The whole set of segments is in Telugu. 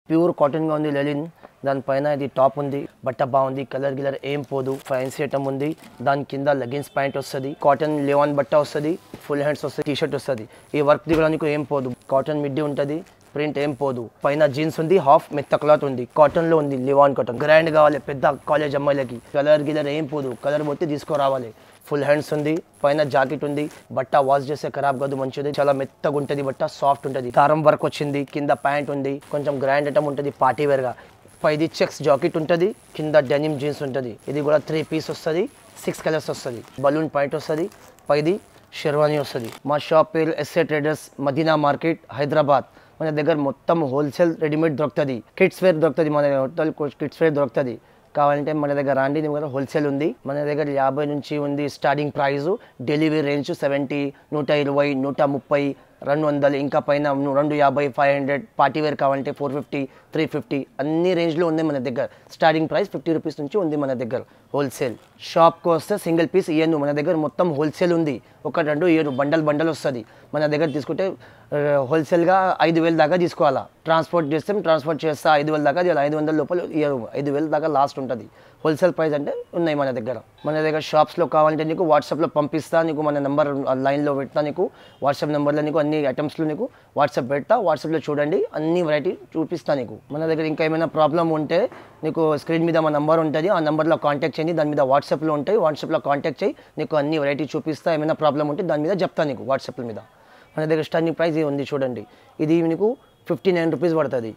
ప్యూర్ కాటన్గా ఉంది లెలిన్ దానిపైన ఇది టాప్ ఉంది బట్ట బాగుంది కలర్ గిలర్ ఏం పోదు ఫ్యాన్సీ ఐటమ్ ఉంది దాని కింద లెగిన్స్ ప్యాంట్ వస్తుంది కాటన్ లేవాన్ బట్ట వస్తుంది ఫుల్ హ్యాండ్స్ వస్తుంది టీ షర్ట్ వస్తుంది ఈ వర్క్ దిగడానికి ఏం పోదు కాటన్ మిడ్డీ ఉంటుంది ప్రింట్ ఏం పోదు పైన జీన్స్ ఉంది హాఫ్ మెత్త క్లాత్ ఉంది కాటన్ లో ఉంది లివాన్ కాటన్ గ్రాండ్ కావాలి పెద్ద కాలేజ్ అమ్మాయిలకి కలర్ గిలర్ ఏం పోదు కలర్ పోతే తీసుకురావాలి ఫుల్ హ్యాండ్స్ ఉంది పైన జాకెట్ ఉంది బట్ట వాష్ చేస్తే ఖరాబ్ కాదు మంచిది చాలా మెత్తగా ఉంటుంది బట్ట సాఫ్ట్ ఉంటుంది దారం వర్క్ వచ్చింది కింద ప్యాంట్ ఉంది కొంచెం గ్రాండ్ ఐటమ్ ఉంటుంది పార్టీ వేర్ గా పైది చెక్స్ జాకెట్ ఉంటుంది కింద డెనిమ్ జీన్స్ ఉంటుంది ఇది కూడా త్రీ పీస్ వస్తుంది సిక్స్ కలర్స్ వస్తుంది బలూన్ పాయింట్ వస్తుంది పైది షెర్వానీ వస్తుంది మా షాప్ పేరు S A traders Madina market Hyderabad మన దగ్గర మొత్తం హోల్సేల్ రెడీమేడ్ దొరుకుతుంది కిడ్స్ వేర్ దొరుకుతుంది మన హోటల్ కిడ్స్ వేర్ దొరుకుతుంది కావాలంటే మన దగ్గర రాండి మన దగ్గర హోల్సేల్ ఉంది మన దగ్గర యాభై నుంచి ఉంది starting price delivery range seventy నూట ఇరవై నూట ముప్పై రెండు వందలు ఇంకా పైన రెండు యాభై ఫైవ్ హండ్రెడ్ పార్టీ వేర్ కావాలంటే ఫోర్ ఫిఫ్టీ త్రీ ఫిఫ్టీ అన్ని రేంజ్లో ఉంది మన దగ్గర స్టార్టింగ్ ప్రైస్ ఫిఫ్టీ రూపీస్ నుంచి ఉంది మన దగ్గర హోల్సేల్ షాప్కి వస్తే సింగిల్ పీస్ ఇయ్యను మన దగ్గర మొత్తం హోల్సేల్ ఉంది ఒక రెండు ఇయర్ బండల్ బండల్ వస్తుంది మన దగ్గర తీసుకుంటే హోల్సేల్గా ఐదు వేలు దాకా తీసుకోవాలా ట్రాన్స్పోర్ట్ చేస్తే ట్రాన్స్పోర్ట్ చేస్తా ఐదు వేల దాకా అది ఐదు వందల లోపల ఇయర్ ఐదు వేలు దాకా లాస్ట్ ఉంటుంది హోల్సేల్ ప్రైస్ అంటే ఉన్నాయి మన దగ్గర మన దగ్గర షాప్స్లో కావాలంటే నీకు వాట్సాప్లో పంపిస్తా నీకు మన నెంబర్ లైన్లో పెడతా నీకు వాట్సాప్ నెంబర్లో నీకు అన్ని ఐటమ్స్లో నీకు వాట్సాప్ పెడతా వాట్సాప్లో చూడండి అన్ని వెరైటీ చూపిస్తా నీకు మన దగ్గర ఇంకా ఏమైనా ప్రాబ్లం ఉంటే నీకు స్క్రీన్ మీద మా నెంబర్ ఉంటుంది ఆ నెంబర్లో కాంటాక్ట్ చేయండి దాని మీద వాట్సాప్లో ఉంటాయి వాట్సాప్లో కాంటాక్ట్ చేయి నీకు అన్ని వెరైటీ చూపిస్తా ఏమైనా ప్రాబ్లం ఉంటే దాని మీద చెప్తా నీకు వాట్సాప్ మీద మన దగ్గర స్టార్టింగ్ ప్రైస్ ఇది ఉంది చూడండి ఇది నీకు ఫిఫ్టీ నైన్ రూపీస్ పడుతుంది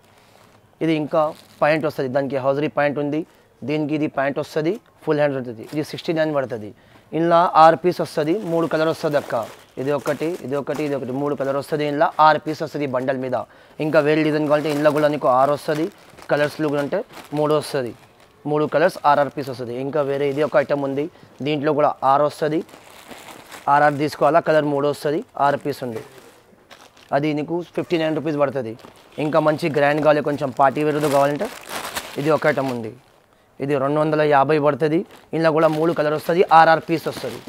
ఇది ఇంకా పాయింట్ వస్తుంది దానికి హౌజరీ పాయింట్ ఉంది దీనికి ఇది పాయింట్ వస్తుంది ఫుల్ హ్యాండ్ ఉంటుంది ఇది సిక్స్టీ నైన్ పడుతుంది ఇందులో ఆరు పీస్ వస్తుంది మూడు కలర్ వస్తుంది అక్క ఇది ఒకటి ఇది ఒకటి ఇది ఒకటి మూడు కలర్ వస్తుంది ఇందులో ఆరు పీస్ వస్తుంది బండల్ మీద ఇంకా వేరే డిజైన్ కావాలంటే ఇందులో కూడా నీకు ఆరు వస్తుంది కలర్స్లో కూడా అంటే మూడు వస్తుంది మూడు కలర్స్ ఆర్ఆర్ పీస్ వస్తుంది ఇంకా వేరే ఇది ఒక ఐటమ్ ఉంది దీంట్లో కూడా ఆరు వస్తుంది ఆర్ఆర్ తీసుకోవాలా కలర్ మూడు వస్తుంది ఆరు పీస్ ఉంది అది నీకు ఫిఫ్టీ నైన్ రూపీస్ పడుతుంది ఇంకా మంచి గ్రాండ్ కావాలి కొంచెం పార్టీ వేరుది కావాలంటే ఇది ఒక ఐటమ్ ఉంది ఇది రెండు వందల యాభై పడుతుంది ఇందులో కూడా మూడు కలర్ వస్తుంది ఆర్ఆర్ పీస్ వస్తుంది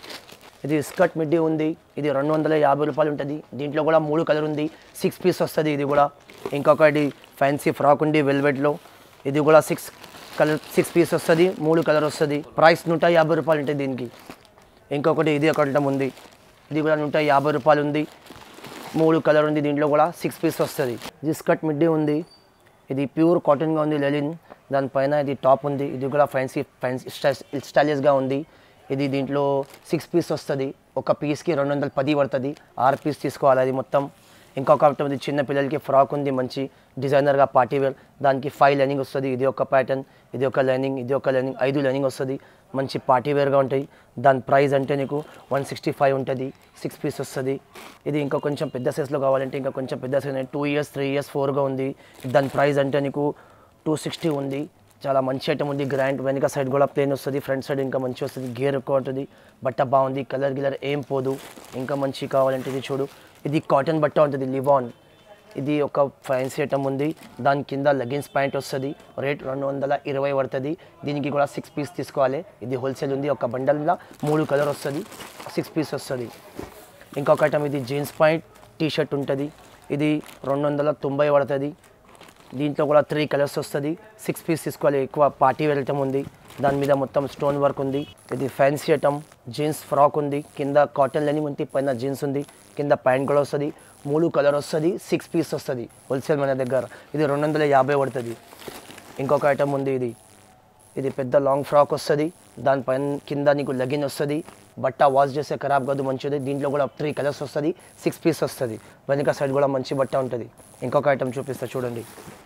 ఇది స్కర్ట్ మిడ్డీ ఉంది ఇది రెండు వందల యాభై రూపాయలు ఉంటుంది దీంట్లో కూడా మూడు కలర్ ఉంది సిక్స్ పీస్ వస్తుంది ఇది కూడా ఇంకొకటి ఫ్యాన్సీ ఫ్రాక్ ఉంది వెల్వెట్లో ఇది కూడా సిక్స్ కలర్ సిక్స్ పీస్ వస్తుంది మూడు కలర్ వస్తుంది ప్రైస్ నూట యాభై రూపాయలు ఉంటుంది దీనికి ఇంకొకటి ఇది ఒక ఐటమ్ ఉంది ఇది కూడా నూట యాభై రూపాయలు ఉంది మూడు కలర్ ఉంది దీంట్లో కూడా సిక్స్ పీస్ వస్తుంది ఇది స్కర్ట్ మిడ్డీ ఉంది ఇది ప్యూర్ కాటన్గా ఉంది లెలిన్ దానిపైన ఇది టాప్ ఉంది ఇది కూడా ఫ్యాన్సీ ఫ్యాన్సీ స్టైలిష్గా ఉంది ఇది దీంట్లో సిక్స్ పీస్ వస్తుంది ఒక పీస్కి రెండు వందల పది పడుతుంది ఆరు పీస్ తీసుకోవాలి అది మొత్తం ఇంకొక ఐటమ్ ఉంది చిన్న పిల్లలకి ఫ్రాక్ ఉంది మంచి డిజైనర్గా పార్టీ వేర్ దానికి ఫైవ్ లైనింగ్ వస్తుంది ఇది ఒక ప్యాటర్న్ ఇది ఒక లైనింగ్ ఇది ఒక లైనింగ్ ఐదు లైనింగ్ వస్తుంది మంచి పార్టీ వేర్గా ఉంటాయి దాని ప్రైస్ అంటే నీకు వన్ సిక్స్టీ ఫైవ్ ఉంటుంది సిక్స్ పీస్ వస్తుంది ఇది ఇంకా కొంచెం పెద్ద సైజ్లో కావాలంటే ఇంకా కొంచెం పెద్ద size two years three years ఫోర్గా ఉంది దాని ప్రైస్ అంటే నీకు టూ సిక్స్టీ ఉంది చాలా మంచి ఐటమ్ ఉంది గ్రాండ్ వెనక సైడ్ కూడా ప్లేన్ వస్తుంది ఫ్రంట్ సైడ్ ఇంకా మంచి వస్తుంది గేర్ ఎక్కువ ఉంటుంది బట్ట బాగుంది కలర్ గిలర్ ఏం పోదు ఇంకా మంచి కావాలంటే ఇది చూడు ఇది కాటన్ బట్ట ఉంటుంది లివాన్ ఇది ఒక ఫ్యాన్సీ ఐటమ్ ఉంది దాని కింద లెగిన్స్ ప్యాంట్ వస్తుంది రేట్ రెండు వందల ఇరవై పడుతుంది దీనికి కూడా సిక్స్ పీస్ తీసుకోవాలి ఇది హోల్సేల్ ఉంది ఒక బండల్లో మూడు కలర్ వస్తుంది సిక్స్ పీస్ వస్తుంది ఇంకొక ఐటమ్ ఇది జీన్స్ ప్యాంట్ టీ షర్ట్ ఉంటుంది ఇది రెండు వందల తొంభై పడుతుంది దీంట్లో కూడా త్రీ కలర్స్ వస్తుంది సిక్స్ పీస్ తీసుకోవాలి ఎక్కువ పార్టీ వేర్ ఐటమ్ ఉంది దాని మీద మొత్తం స్టోన్ వర్క్ ఉంది ఇది ఫ్యాన్సీ ఐటమ్ జీన్స్ ఫ్రాక్ ఉంది కింద కాటన్ లెనింగ్ ఉంది పైన జీన్స్ ఉంది కింద ప్యాంట్ కూడా వస్తుంది మూడు కలర్ వస్తుంది సిక్స్ పీస్ వస్తుంది హోల్సేల్ మన దగ్గర ఇది రెండు వందల యాభై పడుతుంది ఇంకొక ఐటమ్ ఉంది ఇది ఇది పెద్ద లాంగ్ ఫ్రాక్ వస్తుంది దానిపైన కింద నీకు లెగిన్ వస్తుంది బట్ట వాష్ చేస్తే ఖరాబ్ కాదు మంచిది దీంట్లో కూడా త్రీ కలర్స్ వస్తుంది సిక్స్ పీస్ వస్తుంది వెనక సైడ్ కూడా మంచి బట్ట ఉంటుంది ఇంకొక ఐటమ్ చూపిస్తా చూడండి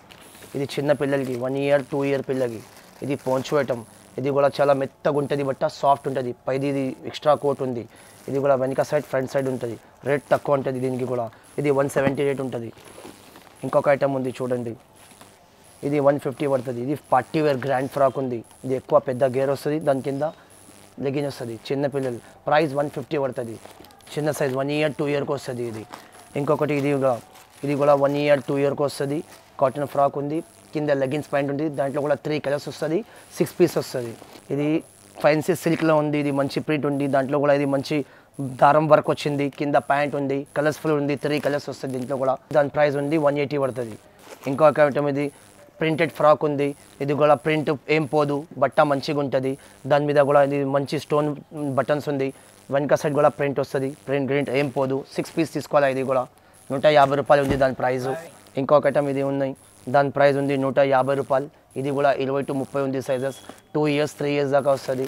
ఇది చిన్న పిల్లలకి వన్ ఇయర్ టూ ఇయర్ పిల్లకి ఇది పోంచు ఐటమ్ ఇది కూడా చాలా మెత్తగా ఉంటుంది బట్ట సాఫ్ట్ ఉంటుంది పైది ఇది ఎక్స్ట్రా కోట్ ఉంది ఇది కూడా వెనక సైడ్ ఫ్రంట్ సైడ్ ఉంటుంది రేట్ తక్కువ ఉంటుంది దీనికి కూడా ఇది వన్ సెవెంటీ రేట్ ఉంటుంది ఇంకొక ఐటమ్ ఉంది చూడండి ఇది వన్ ఫిఫ్టీ పడుతుంది ఇది పార్టీ వేర్ గ్రాండ్ ఫ్రాక్ ఉంది ఇది ఎక్కువ పెద్ద గేర్ వస్తుంది దాని కింద లెగిన్ వస్తుంది చిన్న పిల్లలు ప్రైస్ వన్ ఫిఫ్టీ పడుతుంది చిన్న సైజ్ వన్ ఇయర్ టూ ఇయర్కి వస్తుంది ఇది ఇంకొకటి ఇది కూడా ఇది కూడా వన్ ఇయర్ టూ ఇయర్కి వస్తుంది కాటన్ ఫ్రాక్ ఉంది కింద లెగిన్స్ ప్యాంట్ ఉంది దాంట్లో కూడా త్రీ కలర్స్ వస్తుంది సిక్స్ పీస్ వస్తుంది ఇది ఫైన్సీ సిల్క్లో ఉంది ఇది మంచి ప్రింట్ ఉంది దాంట్లో కూడా ఇది మంచి దారం వర్క్ వచ్చింది కింద ప్యాంట్ ఉంది కలర్స్ఫుల్ ఉంది త్రీ కలర్స్ వస్తుంది దీంట్లో కూడా దాని ప్రైస్ ఉంది వన్ ఎయిటీ పడుతుంది ఇంకొక ఐటమ్ ఇది ప్రింటెడ్ ఫ్రాక్ ఉంది ఇది కూడా ప్రింట్ ఏం పోదు బట్ట మంచిగా ఉంటుంది దాని మీద కూడా ఇది మంచి స్టోన్ బటన్స్ ఉంది వెనక సైడ్ కూడా ప్రింట్ వస్తుంది ప్రింట్ ప్రింట్ ఏం పోదు సిక్స్ పీస్ తీసుకోవాలి ఇది కూడా నూట యాభై రూపాయలు ఉంది దాని ప్రైస్ ఇంకొక ఐటమ్ ఇది ఉన్నాయి దాని ప్రైస్ ఉంది నూట యాభై రూపాయలు ఇది కూడా ఇరవై టు ముప్పై ఉంది sizes two years three years దాకా వస్తుంది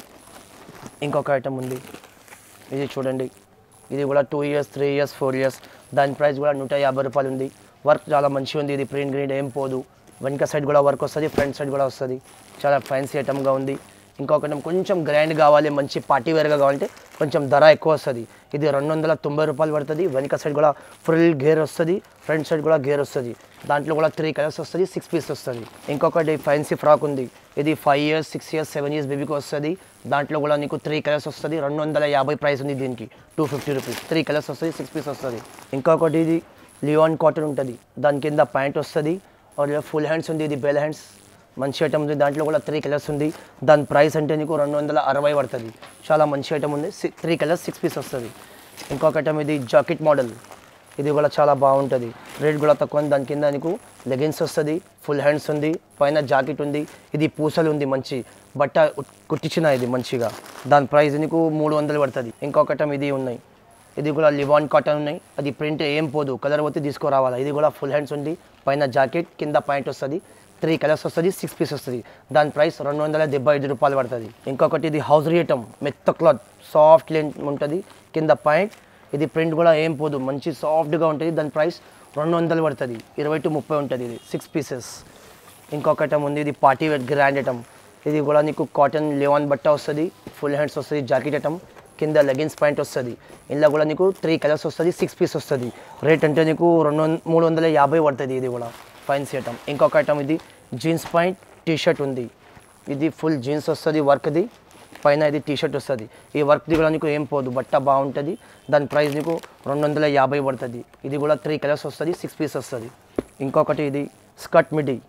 ఇంకొక ఐటమ్ ఉంది ఇది చూడండి ఇది కూడా two years three years four years దాని ప్రైస్ కూడా నూట యాభై రూపాయలు ఉంది వర్క్ చాలా మంచిగా ఉంది ఇది ప్రింట్ గ్రీన్ ఏం పోదు వెనక సైడ్ కూడా వర్క్ వస్తుంది ఫ్రంట్ సైడ్ కూడా వస్తుంది చాలా ఫ్యాన్సీ ఐటమ్గా ఉంది ఇంకొకటి కొంచెం గ్రాండ్ కావాలి మంచి పార్టీ వేర్గా కావాలంటే కొంచెం ధర ఎక్కువ వస్తుంది ఇది రెండు వందల తొంభై రూపాయలు పడుతుంది వెనక సైడ్ కూడా ఫుల్ గేర్ వస్తుంది ఫ్రంట్ సైడ్ కూడా గేర్ వస్తుంది దాంట్లో కూడా త్రీ కలర్స్ వస్తుంది సిక్స్ పీస్ వస్తుంది ఇంకొకటి ఫ్యాన్సీ ఫ్రాక్ ఉంది ఇది five years six years seven years బేబీకి వస్తుంది దాంట్లో కూడా నీకు త్రీ కలర్స్ వస్తుంది రెండు వందల యాభై ప్రైస్ ఉంది దీనికి two fifty rupees three colours వస్తుంది సిక్స్ పీస్ వస్తుంది ఇంకొకటి ఇది లియోన్ కాటన్ ఉంటుంది దాని కింద ప్యాంట్ వస్తుంది ఫుల్ హ్యాండ్స్ ఉంది ఇది బెల్ హ్యాండ్స్ మంచి ఐటమ్ ఉంది దాంట్లో కూడా త్రీ కలర్స్ ఉంది దాని ప్రైస్ అంటే నీకు రెండు వందల అరవై పడుతుంది చాలా మంచి ఐటమ్ ఉంది త్రీ కలర్స్ సిక్స్ పీస్ వస్తుంది ఇంకొక ఐటమ్ ఇది జాకెట్ మోడల్ ఇది కూడా చాలా బాగుంటుంది రేట్ కూడా తక్కువ ఉంది. దాని కింద నీకు లెగిన్స్ వస్తుంది ఫుల్ హ్యాండ్స్ ఉంది పైన జాకెట్ ఉంది ఇది పూసలు ఉంది మంచి బట్ట ఉట్- కుట్టించిన ఇది మంచిగా దాని ప్రైస్ నీకు మూడు వందలు పడుతుంది ఇంకొకటం ఇది ఉన్నాయి ఇది కూడా లివాన్ కాటన్ ఉన్నాయి అది ప్రింట్ ఏం పోదు కలర్ పోతే తీసుకురావాలి ఇది కూడా ఫుల్ హ్యాండ్స్ ఉంది పైన జాకెట్ కింద ప్యాంట్ వస్తుంది త్రీ కలర్స్ వస్తుంది సిక్స్ పీస్ వస్తుంది దాని ప్రైస్ రెండు వందల డెబ్బై ఐదు రూపాయలు పడుతుంది ఇంకొకటి ఇది హౌస్ రియటం మెత్త క్లాత్ సాఫ్ట్ లెంత్ ఉంటుంది కింద ప్యాంట్ ఇది ప్రింట్ కూడా ఏం పోదు మంచి సాఫ్ట్గా ఉంటుంది దాని ప్రైస్ రెండు వందలు పడుతుంది ఇరవై టు ముప్పై ఉంటుంది ఇది సిక్స్ పీసెస్ ఇంకొక ఐటమ్ ఉంది ఇది పార్టీ వేర్ గ్రాండ్ ఐటమ్ ఇది కూడా నీకు కాటన్ లెవెన్ బట్ట వస్తుంది ఫుల్ హ్యాండ్స్ వస్తుంది జాకెట్ ఐటమ్ కింద లెగిన్స్ ప్యాంట్ వస్తుంది ఇందులో కూడా నీకు త్రీ కలర్స్ వస్తుంది సిక్స్ పీస్ వస్తుంది రేట్ అంటే నీకు రెండు వంద మూడు వందల యాభై పడుతుంది ఇది కూడా ఫైన్స్ ఐటమ్ ఇంకొక ఐటమ్ ఇది జీన్స్ ప్యాంట్ టీ షర్ట్ ఉంది ఇది ఫుల్ జీన్స్ వస్తుంది వర్క్ది పైన ఇది టీ షర్ట్ వస్తుంది ఈ వర్క్ది కూడా నీకు ఏం పోదు బట్ట బాగుంటుంది దాని ప్రైస్ నీకు రెండు వందల యాభై పడుతుంది ఇది కూడా త్రీ కలర్స్ వస్తుంది సిక్స్ పీస్ వస్తుంది ఇంకొకటి ఇది స్కర్ట్ మిడ్డీ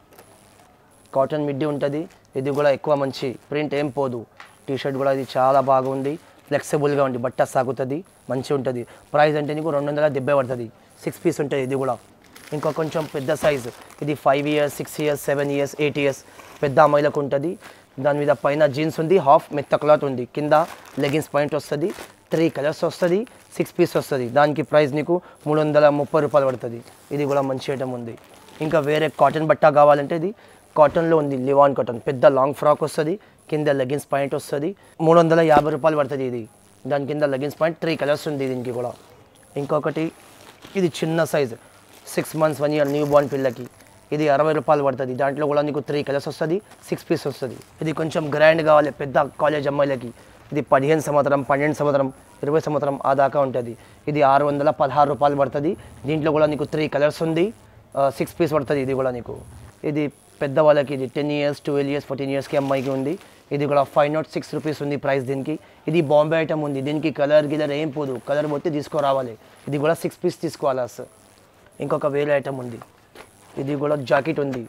కాటన్ మిడ్డీ ఉంటుంది ఇది కూడా ఎక్కువ మంచి ప్రింట్ ఏం పోదు టీ షర్ట్ కూడా ఇది చాలా బాగుంది ఫ్లెక్సిబుల్గా ఉంది బట్ట సాగుతుంది మంచిగా ఉంటుంది ప్రైస్ అంటే నీకు రెండు వందల డెబ్బై పడుతుంది సిక్స్ పీస్ ఉంటుంది ఇది కూడా ఇంకా కొంచెం పెద్ద సైజు ఇది five years six years seven years eight years పెద్ద అమ్మాయిలకు ఉంటుంది దాని మీద పైన జీన్స్ ఉంది హాఫ్ మెత్త క్లాత్ ఉంది కింద లెగిన్స్ పాయింట్ వస్తుంది త్రీ కలర్స్ వస్తుంది సిక్స్ పీస్ వస్తుంది దానికి ప్రైస్ నీకు మూడు వందల ముప్పై రూపాయలు పడుతుంది ఇది కూడా మంచి ఐటమ్ ఉంది ఇంకా వేరే కాటన్ బట్ట కావాలంటే ఇది కాటన్లో ఉంది లివాన్ కాటన్ పెద్ద లాంగ్ ఫ్రాక్ వస్తుంది కింద లెగిన్స్ పాయింట్ వస్తుంది మూడు వందల యాభై రూపాయలు పడుతుంది ఇది దాని కింద లెగిన్స్ పాయింట్ త్రీ కలర్స్ ఉంది దీనికి కూడా ఇంకొకటి ఇది చిన్న size six months one year new born పిల్లకి ఇది అరవై రూపాయలు పడుతుంది దాంట్లో కూడా నీకు త్రీ కలర్స్ వస్తుంది సిక్స్ పీస్ వస్తుంది ఇది కొంచెం గ్రాండ్ కావాలి పెద్ద కాలేజ్ అమ్మాయిలకి ఇది పదిహేను సంవత్సరం పన్నెండు సంవత్సరం ఇరవై సంవత్సరం ఆ దాకా ఉంటుంది ఇది ఆరు వందల పదహారు రూపాయలు పడుతుంది దీంట్లో కూడా నీకు త్రీ కలర్స్ ఉంది సిక్స్ పీస్ పడుతుంది ఇది కూడా నీకు ఇది పెద్ద వాళ్ళకి ఇది ten years twelve years fourteen ఇయర్స్కి అమ్మాయికి ఉంది ఇది కూడా ఫైవ్ నాట్ సిక్స్ రూపీస్ ఉంది ప్రైస్ దీనికి ఇది బాంబే ఐటమ్ ఉంది దీనికి కలర్ గిలర్ ఏం పోదు కలర్ పోతే తీసుకురావాలి ఇది కూడా సిక్స్ పీస్ తీసుకోవాలా సార్ ఇంకొక వేరే ఐటమ్ ఉంది ఇది కూడా జాకెట్ ఉంది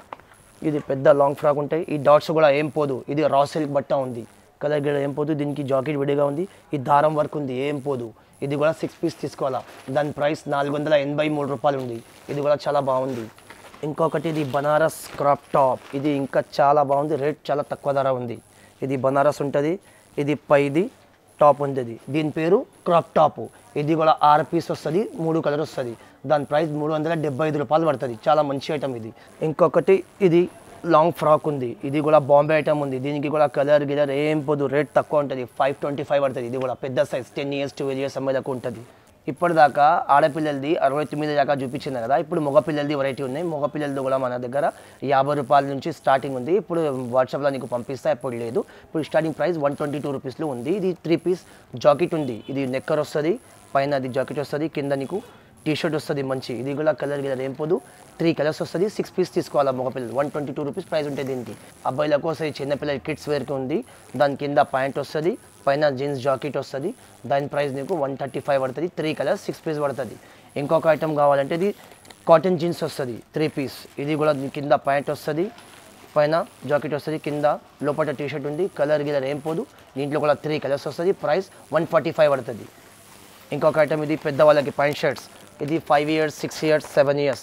ఇది పెద్ద లాంగ్ ఫ్రాక్ ఉంటాయి ఈ డాట్స్ కూడా ఏం పోదు ఇది రా సిల్క్ బట్ట ఉంది కలర్ గిడ ఏం పోదు దీనికి జాకెట్ విడిగా ఉంది ఈ దారం వర్క్ ఉంది ఏం పోదు ఇది కూడా సిక్స్ పీస్ తీసుకోవాలా దాని ప్రైస్ నాలుగు వందల ఎనభై మూడు రూపాయలు ఉంది ఇది కూడా చాలా బాగుంది ఇంకొకటి ఇది బనారస్ క్రాప్ టాప్ ఇది ఇంకా చాలా బాగుంది రేట్ చాలా తక్కువ ధర ఉంది ఇది బనారస్ ఉంటుంది ఇది పైది టాప్ ఉంది ఇది. దీని పేరు క్రాప్ టాప్ ఇది కూడా ఆరు పీస్ వస్తుంది మూడు కలర్ వస్తుంది దాని ప్రైస్ మూడు వందల డెబ్బై ఐదు రూపాయలు పడుతుంది చాలా మంచి ఐటమ్ ఇది ఇంకొకటి ఇది లాంగ్ ఫ్రాక్ ఉంది ఇది కూడా బాంబే ఐటమ్ ఉంది దీనికి కూడా కలర్ గిలర్ ఏం పోదు రేట్ తక్కువ ఉంటుంది ఫైవ్ ట్వంటీ ఫైవ్ పడుతుంది ఇది కూడా పెద్ద size ten years twelve years అమ్మాయిలకు ఉంటుంది ఇప్పటిదాకా ఆడపిల్లలది అరవై తొమ్మిది దాకా చూపించింది కదా ఇప్పుడు మగపిల్లలది వెరైటీ ఉన్నాయి మగపిల్లలది కూడా మన దగ్గర యాభై రూపాయల నుంచి స్టార్టింగ్ ఉంది ఇప్పుడు వాట్సాప్లో నీకు పంపిస్తా ఇప్పుడు లేదు ఇప్పుడు starting price one twenty two రూపీస్లో ఉంది ఇది త్రీ పీస్ జాకెట్ ఉంది ఇది నెక్కర్ వస్తుంది పైన అది జాకెట్ వస్తుంది కింద నీకు టీ షర్ట్ వస్తుంది మంచి ఇది కూడా కలర్ గిలర్ ఏం పోదు త్రీ కలర్స్ వస్తుంది సిక్స్ పీస్ తీసుకోవాలి మగపిల్లలు one twenty two rupees price ఉంటుంది దీనికి అబ్బాయిల కోసం చిన్నపిల్లల కిడ్స్ వేర్కి ఉంది దాని కింద ప్యాంట్ వస్తుంది పైన జీన్స్ జాకెట్ వస్తుంది దాని ప్రైస్ నీకు వన్ థర్టీ ఫైవ్ పడుతుంది త్రీ కలర్స్ సిక్స్ పీస్ పడుతుంది ఇంకొక ఐటమ్ కావాలంటే ఇది కాటన్ జీన్స్ వస్తుంది త్రీ పీస్ ఇది కూడా దీని కింద ప్యాంట్ వస్తుంది పైన జాకెట్ వస్తుంది కింద లోపల టీ షర్ట్ ఉంది కలర్ గిలర్ ఏం పోదు దీంట్లో కూడా త్రీ కలర్స్ వస్తుంది ప్రైస్ వన్ ఫార్టీ ఫైవ్ పడుతుంది ఇంకొక ఐటమ్ ఇది పెద్దవాళ్ళకి ప్యాంట్ షర్ట్స్ ఇది five years six years seven years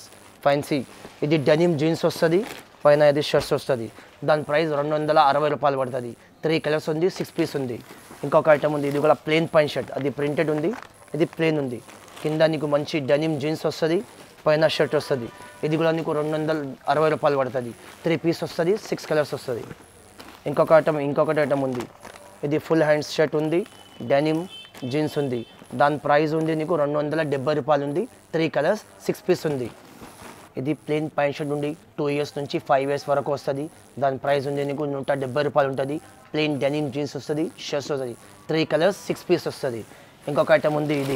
fancy ఇది డెనిమ్ జీన్స్ వస్తుంది పైన ఇది షర్ట్స్ వస్తుంది దాని ప్రైస్ రెండు వందల అరవై రూపాయలు పడుతుంది త్రీ కలర్స్ ఉంది సిక్స్ పీస్ ఉంది ఇంకొక ఐటమ్ ఉంది ఇది కూడా ప్లెయిన్ పైన్ షర్ట్ అది ప్రింటెడ్ ఉంది ఇది ప్లెయిన్ ఉంది కింద నీకు మంచి డెనిమ్ జీన్స్ వస్తుంది పైన షర్ట్ వస్తుంది ఇది కూడా నీకు రెండు వందల అరవై రూపాయలు పడుతుంది త్రీ పీస్ వస్తుంది సిక్స్ కలర్స్ వస్తుంది ఇంకొక ఐటమ్ ఇంకొకటి ఐటమ్ ఉంది ఇది ఫుల్ హ్యాండ్స్ షర్ట్ ఉంది డెనిమ్ జీన్స్ ఉంది దాని ప్రైస్ ఉంది నీకు రెండు వందల డెబ్బై రూపాయలు ఉంది త్రీ కలర్స్ సిక్స్ పీస్ ఉంది ఇది ప్లెయిన్ ప్యాంట్ షర్ట్ ఉంది టూ ఇయర్స్ నుంచి ఫైవ్ ఇయర్స్ వరకు వస్తుంది దాని ప్రైస్ ఉంది నీకు నూట డెబ్బై రూపాయలు ఉంటుంది ప్లెయిన్ డెనిమ్ జీన్స్ వస్తుంది షర్ట్స్ వస్తుంది త్రీ కలర్స్ సిక్స్ పీస్ వస్తుంది ఇంకొక ఐటమ్ ఉంది ఇది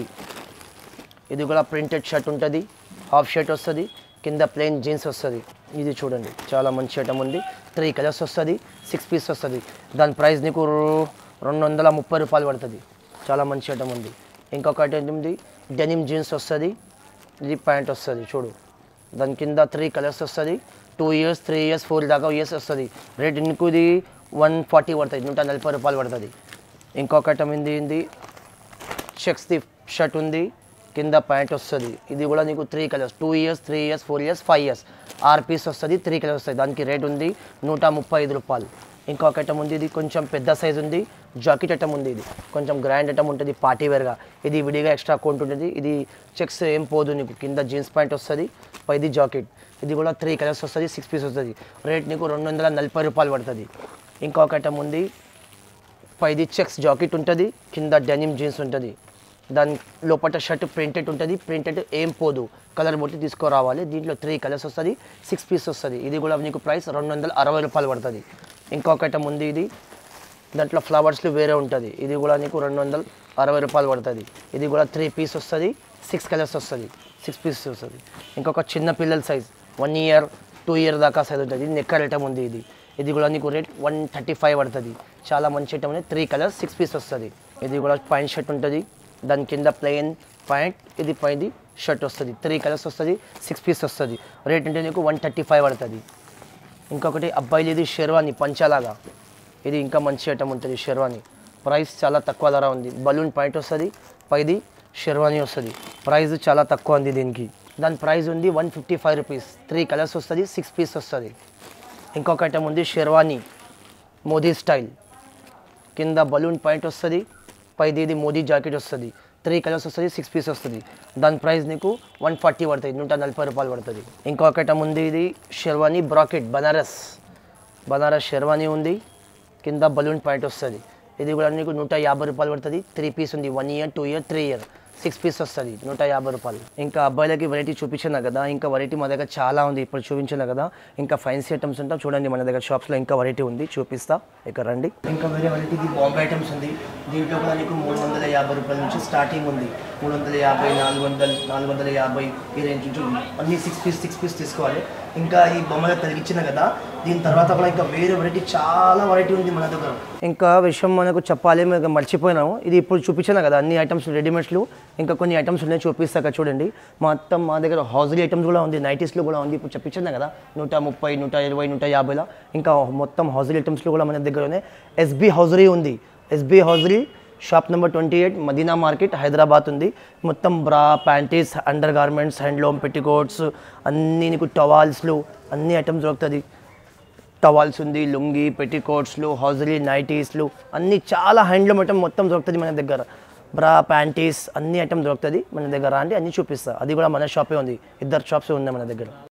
ఇది కూడా ప్రింటెడ్ షర్ట్ ఉంటుంది హాఫ్ షర్ట్ వస్తుంది కింద ప్లెయిన్ జీన్స్ వస్తుంది ఇది చూడండి చాలా మంచి ఐటమ్ ఉంది త్రీ కలర్స్ వస్తుంది సిక్స్ పీస్ వస్తుంది దాని ప్రైస్ నీకు రూ- రెండు వందల ముప్పై రూపాయలు పడుతుంది చాలా మంచి ఐటమ్ ఉంది ఇంకొక ఐటమ్ ఉంది డెనిమ్ జీన్స్ వస్తుంది ఇది ప్యాంట్ వస్తుంది చూడు దాని కింద త్రీ కలర్స్ వస్తుంది two years three years four దాకా ఇయర్స్ వస్తుంది రేట్ నీకు ఇది వన్ ఫార్టీ పడుతుంది నూట నలభై రూపాయలు పడుతుంది ఇంకొక ఐటమ్ ఉంది ఇది చెక్స్ ది షర్ట్ ఉంది కింద ప్యాంట్ వస్తుంది ఇది కూడా నీకు three colours two years three years four years five years ఆర్ పీస్ వస్తుంది త్రీ కలర్స్ వస్తుంది దానికి రేట్ ఉంది నూట ముప్పై ఐదు రూపాయలు ఇంకొక ఐటమ్ ఉంది ఇది కొంచెం పెద్ద సైజ్ ఉంది జాకెట్ ఐటమ్ ఉంది ఇది కొంచెం గ్రాండ్ ఐటమ్ ఉంటుంది పార్టీ వేర్గా ఇది విడిగా ఎక్స్ట్రా కొంట్ ఉంటుంది ఇది చెక్స్ ఏం పోదు నీకు కింద జీన్స్ ప్యాంట్ వస్తుంది పైది జాకెట్ ఇది కూడా త్రీ కలర్స్ వస్తుంది సిక్స్ పీస్ వస్తుంది రేట్ నీకు రెండు వందల నలభై రూపాయలు పడుతుంది ఇంకొక ఐటమ్ ఉంది పైది చెక్స్ జాకెట్ ఉంటుంది కింద డెనిమ్ జీన్స్ ఉంటుంది దాని లోపల షర్ట్ ప్రింటెడ్ ఉంటుంది ప్రింటెడ్ ఏం పోదు కలర్ బట్టి తీసుకురావాలి దీంట్లో త్రీ కలర్స్ వస్తుంది సిక్స్ పీస్ వస్తుంది ఇది కూడా నీకు ప్రైస్ రెండు వందల అరవై రూపాయలు పడుతుంది ఇంకొక ఐటమ్ ఉంది ఇది దాంట్లో ఫ్లవర్స్లు వేరే ఉంటుంది ఇది కూడా నీకు రెండు వందల అరవై రూపాయలు పడుతుంది ఇది కూడా త్రీ పీస్ వస్తుంది సిక్స్ కలర్స్ వస్తుంది సిక్స్ పీస్ వస్తుంది ఇంకొక చిన్న పిల్లల size one year two year దాకా సైజ్ ఉంటుంది ఇది నెక్కర్ ఐటమ్ ఉంది ఇది ఇది కూడా నీకు రేట్ వన్ థర్టీ ఫైవ్ పడుతుంది చాలా మంచి ఐటమ్ ఉంది త్రీ కలర్స్ సిక్స్ పీస్ వస్తుంది ఇది కూడా పాయింట్ షర్ట్ ఉంటుంది దాని కింద ప్లెయిన్ పాయింట్ ఇది పైది షర్ట్ వస్తుంది త్రీ కలర్స్ వస్తుంది సిక్స్ పీస్ వస్తుంది రేట్ అంటే నీకు వన్ థర్టీ ఫైవ్ పడుతుంది ఇంకొకటి అబ్బాయిలు ఇది షెర్వాని పంచలాగా ఇది ఇంకా మంచి ఐటమ్ ఉంటుంది షెర్వాని ప్రైస్ చాలా తక్కువ ధర ఉంది బలూన్ పాయింట్ వస్తుంది పైది షెర్వానీ వస్తుంది ప్రైస్ చాలా తక్కువ ఉంది దీనికి దాని ప్రైస్ ఉంది one fifty five rupees three colours వస్తుంది సిక్స్ పీస్ వస్తుంది ఇంకొక ఐటమ్ ఉంది షెర్వానీ మోదీ స్టైల్ కింద బలూన్ పాయింట్ వస్తుంది పైది ఇది మోదీ జాకెట్ వస్తుంది త్రీ కలర్స్ వస్తుంది సిక్స్ పీస్ వస్తుంది దాని ప్రైస్ నీకు వన్ ఫార్టీ పడుతుంది నూట నలభై రూపాయలు పడుతుంది ఇంకొక ఐటమ్ ఉంది ఇది షెర్వానీ బ్రాకెట్ బనారస్ బనారస్ షెర్వానీ ఉంది కింద బలూన్ పాయింట్ వస్తుంది ఇది కూడా నీకు నూట యాభై రూపాయలు పడుతుంది త్రీ పీస్ ఉంది one year two year three year six piece వస్తుంది నూట యాభై రూపాయలు ఇంకా అబ్బాయిలకి వెరైటీ చూపించిన కదా ఇంకా వెరైటీ మా దగ్గర చాలా ఉంది ఇప్పుడు చూపించిన కదా ఇంకా ఫైన్సీ ఐటమ్స్ ఉంటాం చూడండి మన దగ్గర షాప్స్లో ఇంకా వెరైటీ ఉంది చూపిస్తా ఇక్కడ రండి ఇంకా వేరే వెరైటీకి బాంబే ఐటమ్స్ ఉంది దీంట్లో కూడా నీకు మూడు వందల యాభై రూపాయల నుంచి స్టార్టింగ్ ఉంది మూడు వందల యాభై నాలుగు వందలు నాలుగు వందల యాభై ఈ రేంజ్ నుంచి ఉంది అన్ని సిక్స్ పీస్ సిక్స్ పీస్ తీసుకోవాలి ఇంకా ఈ బొమ్మలు తరిగించిన కదా దీని తర్వాత కూడా ఇంకా వేరే వెరైటీ చాలా వెరైటీ ఉంది మన దగ్గర ఇంకా విషయం మనకు చెప్పాలి మేము మర్చిపోయినాము ఇది ఇప్పుడు చూపించాను కదా అన్ని ఐటమ్స్ రెడీమేడ్స్లు ఇంకా కొన్ని ఐటమ్స్ ఉన్నాయి చూపిస్తాక చూడండి మొత్తం మా దగ్గర హౌజరీ ఐటమ్స్ కూడా ఉంది నైటీస్లో కూడా ఉంది ఇప్పుడు చెప్పించాను కదా నూట ముప్పై నూట ఇరవై నూట యాభైలో ఇంకా మొత్తం హౌజరీ ఐటమ్స్లో కూడా మన దగ్గర ఉన్నాయి ఎస్బీ హౌజరీ ఉంది S B hosiery shop number twenty eight Madina market Hyderabad ఉంది మొత్తం bra panties undergarments handloom petticoats అన్నీ నీకు టవాల్స్లు అన్ని ఐటమ్స్ దొరుకుతుంది టవాల్స్ ఉంది లుంగి పెట్టికోట్స్లు హౌజరీ నైటీస్లు అన్నీ చాలా హ్యాండ్లూమ్ ఐటమ్ మొత్తం దొరుకుతుంది మన దగ్గర బ్రా ప్యాంటీస్ అన్ని ఐటమ్ దొరుకుతుంది మన దగ్గర అంటే అన్ని చూపిస్తా అది కూడా మన షాపే ఉంది ఇద్దరు షాప్స్ ఉన్నాయి మన దగ్గర